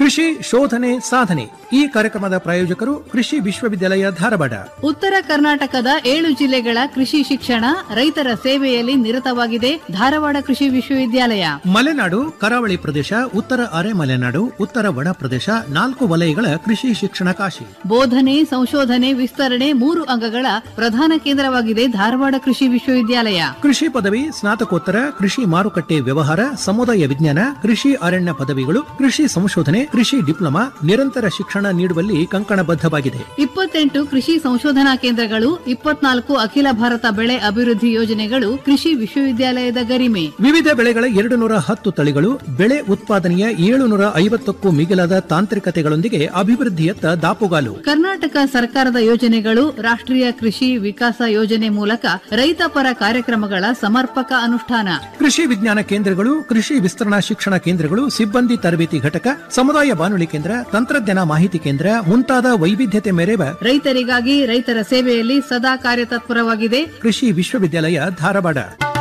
ಕೃಷಿ ಶೋಧನೆ ಸಾಧನೆ ಈ ಕಾರ್ಯಕ್ರಮದ ಪ್ರಾಯೋಜಕರು ಕೃಷಿ ವಿಶ್ವವಿದ್ಯಾಲಯ ಧಾರವಾಡ ಉತ್ತರ ಕರ್ನಾಟಕದ ಏಳು ಜಿಲ್ಲೆಗಳ ಕೃಷಿ ಶಿಕ್ಷಣ ರೈತರ ಸೇವೆಯಲ್ಲಿ ನಿರತವಾಗಿದೆ ಧಾರವಾಡ ಕೃಷಿ ವಿಶ್ವವಿದ್ಯಾಲಯ ಮಲೆನಾಡು ಕರಾವಳಿ ಪ್ರದೇಶ ಉತ್ತರ ಅರೆ ಮಲೆನಾಡು ಉತ್ತರ ಒಣ ಪ್ರದೇಶ ನಾಲ್ಕು ವಲಯಗಳ ಕೃಷಿ ಶಿಕ್ಷಣ ಕಾಶಿ ಬೋಧನೆ ಸಂಶೋಧನೆ ವಿಸ್ತರಣೆ ಮೂರು ಅಂಗಗಳ ಪ್ರಧಾನ ಕೇಂದ್ರವಾಗಿದೆ ಧಾರವಾಡ ಕೃಷಿ ವಿಶ್ವವಿದ್ಯಾಲಯ ಕೃಷಿ ಪದವಿ ಸ್ನಾತಕೋತ್ತರ ಕೃಷಿ ಮಾರುಕಟ್ಟೆ ವ್ಯವಹಾರ ಸಮುದಾಯ ವಿಜ್ಞಾನ ಕೃಷಿ ಅರಣ್ಯ ಪದವಿಗಳು ಕೃಷಿ ಸಂಶೋಧನೆ ಕೃಷಿ ಡಿಪ್ಲೊಮಾ ನಿರಂತರ ಶಿಕ್ಷಣ ನೀಡುವಲ್ಲಿ ಕಂಕಣಬದ್ಧವಾಗಿದೆ ಇಪ್ಪತ್ತೆಂಟು ಕೃಷಿ ಸಂಶೋಧನಾ ಕೇಂದ್ರಗಳು ಇಪ್ಪತ್ನಾಲ್ಕು ಅಖಿಲ ಭಾರತ ಬೆಳೆ ಅಭಿವೃದ್ಧಿ ಯೋಜನೆಗಳು ಕೃಷಿ ವಿಶ್ವವಿದ್ಯಾಲಯದ ಗರಿಮೆ ವಿವಿಧ ಬೆಳೆಗಳ ಎರಡು ನೂರ ಹತ್ತು ತಳಿಗಳು ಬೆಳೆ ಉತ್ಪಾದನೆಯ ಏಳುನೂರ ಐವತ್ತಕ್ಕೂ ಮಿಗಿಲಾದ ತಾಂತ್ರಿಕತೆಗಳೊಂದಿಗೆ ಅಭಿವೃದ್ಧಿಯತ್ತ ದಾಪುಗಾಲು ಕರ್ನಾಟಕ ಸರ್ಕಾರದ ಯೋಜನೆಗಳು ರಾಷ್ಟ್ರೀಯ ಕೃಷಿ ವಿಕಾಸ ಯೋಜನೆ ಮೂಲಕ ರೈತ ಪರ ಕಾರ್ಯಕ್ರಮಗಳ ಸಮರ್ಪಕ ಅನುಷ್ಠಾನ ಕೃಷಿ ವಿಜ್ಞಾನ ಕೇಂದ್ರಗಳು ಕೃಷಿ ವಿಸ್ತರಣಾ ಶಿಕ್ಷಣ ಕೇಂದ್ರಗಳು ಸಿಬ್ಬಂದಿ ತರಬೇತಿ ಘಟಕ ಸಮುದಾಯ ಬಾನುಲಿ ಕೇಂದ್ರ ತಂತ್ರಜ್ಞಾನ ಮಾಹಿತಿ ಕೇಂದ್ರ ಮುಂತಾದ ವೈವಿಧ್ಯತೆ ಮೆರೆವ ರೈತರಿಗಾಗಿ ರೈತರ ಸೇವೆಯಲ್ಲಿ ಸದಾ ಕಾರ್ಯತತ್ಪರವಾಗಿದೆ ಕೃಷಿ ವಿಶ್ವವಿದ್ಯಾಲಯ ಧಾರವಾಡ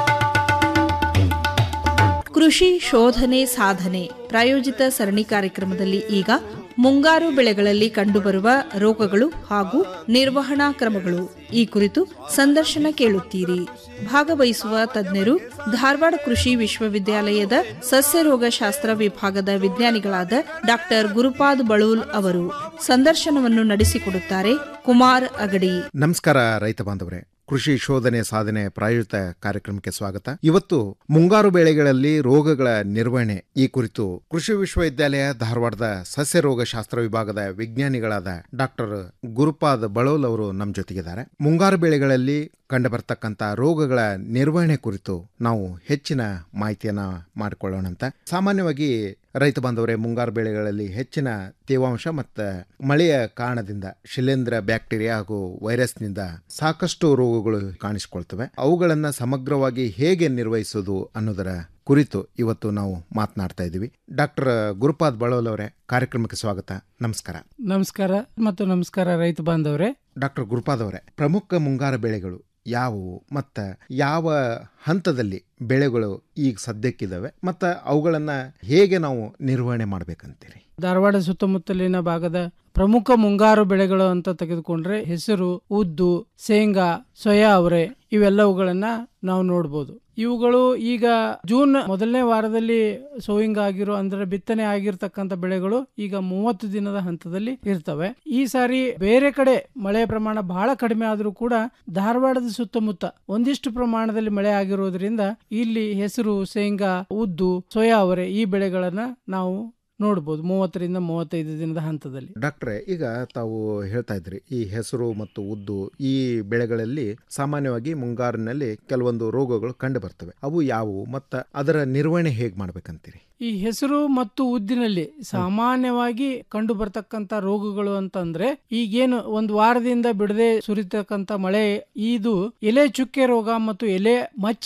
ಕೃಷಿ ಶೋಧನೆ ಸಾಧನೆ ಪ್ರಾಯೋಜಿತ ಸರಣಿ ಕಾರ್ಯಕ್ರಮದಲ್ಲಿ ಈಗ ಮುಂಗಾರು ಬೆಳೆಗಳಲ್ಲಿ ಕಂಡುಬರುವ ರೋಗಗಳು ಹಾಗೂ ನಿರ್ವಹಣಾ ಕ್ರಮಗಳು ಈ ಕುರಿತು ಸಂದರ್ಶನ ಕೇಳುತ್ತೀರಿ ಭಾಗವಹಿಸುವ ತಜ್ಞರು ಧಾರವಾಡ ಕೃಷಿ ವಿಶ್ವವಿದ್ಯಾಲಯದ ಸಸ್ಯರೋಗಶಾಸ್ತ್ರ ವಿಭಾಗದ ವಿಜ್ಞಾನಿಗಳಾದ ಡಾಕ್ಟರ್ ಗುರುಪಾದ್ ಬಳೂಲ್ ಅವರು ಸಂದರ್ಶನವನ್ನು ನಡೆಸಿಕೊಡುತ್ತಾರೆ ಕುಮಾರ್ ಅಗಡಿ ನಮಸ್ಕಾರ ರೈತ ಬಾಂಧವರೇ ಕೃಷಿ ಶೋಧನೆ ಸಾಧನೆ ಪ್ರಾಯೋಜಿತ ಕಾರ್ಯಕ್ರಮಕ್ಕೆ ಸ್ವಾಗತ ಇವತ್ತು ಮುಂಗಾರು ಬೆಳೆಗಳಲ್ಲಿ ರೋಗಗಳ ನಿರ್ವಹಣೆ ಈ ಕುರಿತು ಕೃಷಿ ವಿಶ್ವವಿದ್ಯಾಲಯ ಧಾರವಾಡದ ಸಸ್ಯ ರೋಗಶಾಸ್ತ್ರ ವಿಭಾಗದ ವಿಜ್ಞಾನಿಗಳಾದ ಡಾಕ್ಟರ್ ಗುರುಪಾದ್ ಬಳೋಲ್ ಅವರು ನಮ್ಮ ಜೊತೆಗಿದ್ದಾರೆ ಮುಂಗಾರು ಬೆಳೆಗಳಲ್ಲಿ ಕಂಡುಬರ್ತಕ್ಕಂಥ ರೋಗಗಳ ನಿರ್ವಹಣೆ ಕುರಿತು ನಾವು ಹೆಚ್ಚಿನ ಮಾಹಿತಿಯನ್ನ ಮಾಡಿಕೊಳ್ಳೋಣಂತ ಸಾಮಾನ್ಯವಾಗಿ ರೈತ ಬಾಂಧವರೇ ಮುಂಗಾರು ಬೆಳೆಗಳಲ್ಲಿ ಹೆಚ್ಚಿನ ತೇವಾಂಶ ಮತ್ತು ಮಳೆಯ ಕಾರಣದಿಂದ ಶಿಲೇಂಧ್ರ ಬ್ಯಾಕ್ಟೀರಿಯಾ ಹಾಗೂ ವೈರಸ್ನಿಂದ ಸಾಕಷ್ಟು ರೋಗಗಳು ಕಾಣಿಸಿಕೊಳ್ತವೆ ಅವುಗಳನ್ನು ಸಮಗ್ರವಾಗಿ ಹೇಗೆ ನಿರ್ವಹಿಸೋದು ಅನ್ನೋದರ ಕುರಿತು ಇವತ್ತು ನಾವು ಮಾತನಾಡ್ತಾ ಇದ್ದೀವಿ ಡಾಕ್ಟರ್ ಗುರುಪಾದ್ ಬಳೋಲ್ ಅವರೇ ಕಾರ್ಯಕ್ರಮಕ್ಕೆ ಸ್ವಾಗತ ನಮಸ್ಕಾರ ನಮಸ್ಕಾರ ಮತ್ತು ನಮಸ್ಕಾರ ರೈತ ಬಾಂಧವರೇ ಡಾಕ್ಟರ್ ಗುರುಪಾದ್ ಅವರೇ ಪ್ರಮುಖ ಮುಂಗಾರು ಬೆಳೆಗಳು ಯಾವುವು ಮತ್ತು ಯಾವ ಹಂತದಲ್ಲಿ ಬೆಳೆಗಳು ಈಗ ಸದ್ಯಕ್ಕಿದ್ದಾವೆ ಮತ್ತು ಅವುಗಳನ್ನು ಹೇಗೆ ನಾವು ನಿರ್ವಹಣೆ ಮಾಡ್ಬೇಕಂತೀರಿ ಧಾರವಾಡ ಸುತ್ತಮುತ್ತಲಿನ ಭಾಗದ ಪ್ರಮುಖ ಮುಂಗಾರು ಬೆಳೆಗಳು ಅಂತ ತೆಗೆದುಕೊಂಡ್ರೆ ಹೆಸರು ಉದ್ದು ಶೇಂಗಾ ಸೋಯಾ ಅವರೆ ಇವೆಲ್ಲವುಗಳನ್ನ ನಾವು ನೋಡ್ಬೋದು ಇವುಗಳು ಈಗ ಜೂನ್ ಮೊದಲನೇ ವಾರದಲ್ಲಿ ಸೋಯಿಂಗ್ ಆಗಿರೋ ಅಂದ್ರೆ ಬಿತ್ತನೆ ಆಗಿರ್ತಕ್ಕಂಥ ಬೆಳೆಗಳು ಈಗ ಮೂವತ್ತು ದಿನದ ಹಂತದಲ್ಲಿ ಇರ್ತವೆ ಈ ಸಾರಿ ಬೇರೆ ಕಡೆ ಮಳೆ ಪ್ರಮಾಣ ಬಹಳ ಕಡಿಮೆ ಆದ್ರೂ ಕೂಡ ಧಾರವಾಡದ ಸುತ್ತಮುತ್ತ ಒಂದಿಷ್ಟು ಪ್ರಮಾಣದಲ್ಲಿ ಮಳೆ ಆಗಿರೋದ್ರಿಂದ ಇಲ್ಲಿ ಹೆಸರು ಶೇಂಗಾ ಉದ್ದು ಸೋಯಾ ಅವರೆ ಈ ಬೆಳೆಗಳನ್ನ ನಾವು ನೋಡ್ಬೋದು ಮೂವತ್ತರಿಂದ ಮೂವತ್ತೈದು ದಿನದ ಹಂತದಲ್ಲಿ ಡಾಕ್ಟ್ರೆ ಈಗ ತಾವು ಹೇಳ್ತಾ ಇದ್ರಿ ಈ ಹೆಸರು ಮತ್ತು ಉದ್ದು ಈ ಬೆಳೆಗಳಲ್ಲಿ ಸಾಮಾನ್ಯವಾಗಿ ಮುಂಗಾರಿನಲ್ಲಿ ಕೆಲವೊಂದು ರೋಗಗಳು ಕಂಡು ಬರ್ತವೆ ಅವು ಯಾವುವು ಮತ್ತು ಅದರ ನಿರ್ವಹಣೆ ಹೇಗೆ ಮಾಡ್ಬೇಕಂತೀರಿ ಈ ಹೆಸರು ಮತ್ತು ಉದ್ದಿನಲ್ಲಿ ಸಾಮಾನ್ಯವಾಗಿ ಕಂಡು ಬರ್ತಕ್ಕಂತ ರೋಗಗಳು ಅಂತಂದ್ರೆ ಈಗೇನು ಒಂದು ವಾರದಿಂದ ಬಿಡದೆ ಸುರಿತಕ್ಕಂತ ಮಳೆ ಇದು ಎಲೆ ಚುಕ್ಕೆ ರೋಗ ಮತ್ತು ಎಲೆ ಮಚ್ಚ